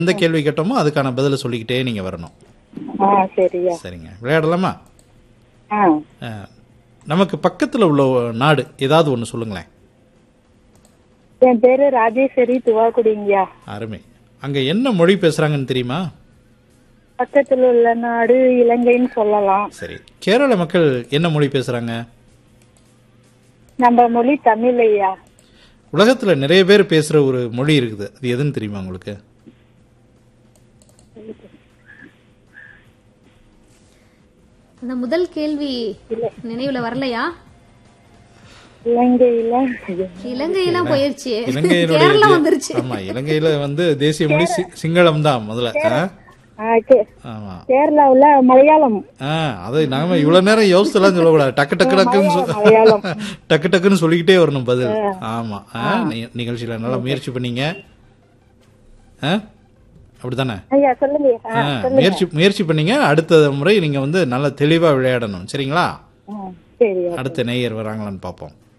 எந்த கேள்வி கேட்டோமோ அதுக்கான பதிலை சொல்லிக்கிட்டே நீங்க வரணும் ஆ சரியா சரிங்க விளையாடலாமா ஆ அஹ், நமக்கு பக்கத்துல உள்ள நாடு ஏதாவது ஒன்று சொல்லுங்களேன் என் பேரு ராஜேஸ்வரி துவாக்குடிங்கய்யா அருமை அங்க என்ன மொழி பேசுறாங்கன்னு தெரியுமா பக்கத்துல உள்ள நாடு இலங்கைன்னு சொல்லலாம் சரி கேரள மக்கள் என்ன மொழி பேசுறாங்க நம்ம மொழி தமிழ் ஐயா உலகத்துல நிறைய பேர் பேசுற ஒரு மொழி இருக்குது அது எதுன்னு தெரியுமா உங்களுக்கு அந்த முதல் கேள்வி நினைவுல வரலையா இலங்கையில இலங்கையெல்லாம் போயிருச்சு இலங்கையினுடைய கேரளா தே- வந்துருச்சு ஆமா இலங்கையில வந்து தேசிய மொழி சி- சிங்களம் தான் முதல்ல ஆ? ஆ, கே- ஆமா கேரளாவுல மலையாளம் ஆ அது நாம இவ்வளவு நேரம் யோசிச்சுலாம் சொல்லக்கூடாது டக்கு டக்கு டக்குன்னு சொ- மலையாளம் டக்கு டக்குன்னு சொல்லிக்கிட்டே வரணும் பதில் ஆமா ஆ, நி- நிகழ்ச்சியில நல்லா முயற்சி பண்ணீங்க ஆ? அப்படிதானே ஐயா சொல்லுங்க ஆ, ஆ, முயற்சி முயற்சி பண்ணீங்க அடுத்த முறை நீங்க வந்து நல்லா தெளிவா விளையாடணும் சரிங்களா ஆ, சரியா அடுத்த நேயர் வராங்களான்னு பார்ப்போம்